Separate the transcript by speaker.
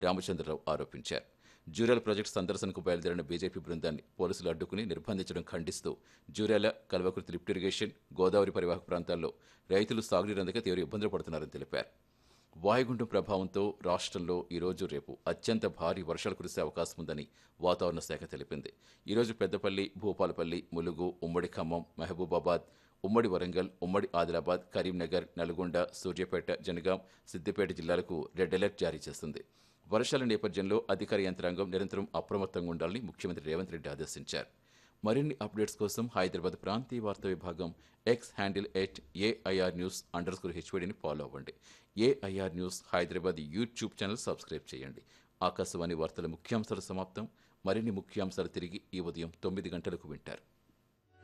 Speaker 1: రామచంద్రరావు ఆరోపించారు జూరాల ప్రాజెక్టు సందర్శనకు బయలుదేరిన బీజేపీ బృందాన్ని పోలీసులు అడ్డుకుని నిర్బంధించడం ఖండిస్తూ జూరాల కల్వకుర్తి లిఫ్ట్ ఇరిగేషన్ గోదావరి పరివాహక ప్రాంతాల్లో రైతులు సాగునీరు అందక తీవ్ర ఇబ్బందులు పడుతున్నారని తెలిపారు వాయుగుండం ప్రభావంతో రాష్ట్రంలో ఈరోజు రేపు అత్యంత భారీ వర్షాలు కురిసే అవకాశం ఉందని వాతావరణ శాఖ తెలిపింది ఈరోజు పెద్దపల్లి భూపాలపల్లి ములుగు ఉమ్మడి ఖమ్మం మహబూబాబాద్ ఉమ్మడి వరంగల్ ఉమ్మడి ఆదిలాబాద్ కరీంనగర్ నల్గొండ సూర్యాపేట జనగాం సిద్దిపేట జిల్లాలకు రెడ్ అలర్ట్ జారీ చేసింది వర్షాల నేపథ్యంలో అధికార యంత్రాంగం నిరంతరం అప్రమత్తంగా ఉండాలని ముఖ్యమంత్రి రేవంత్ రెడ్డి ఆదేశించారు మరిన్ని అప్డేట్స్ కోసం హైదరాబాద్ ప్రాంతీయ వార్తా విభాగం X handle at AIR news underscore హెచ్వడిని ఫాలో అవ్వండి AIR news Hyderabad YouTube channel subscribe చేయండి ఆకాశవాణి వార్తల ముఖ్యాంశాలు సమాప్తం మరిన్ని ముఖ్యాంశాలు తిరిగి ఈ ఉదయం తొమ్మిది గంటలకు వింటారు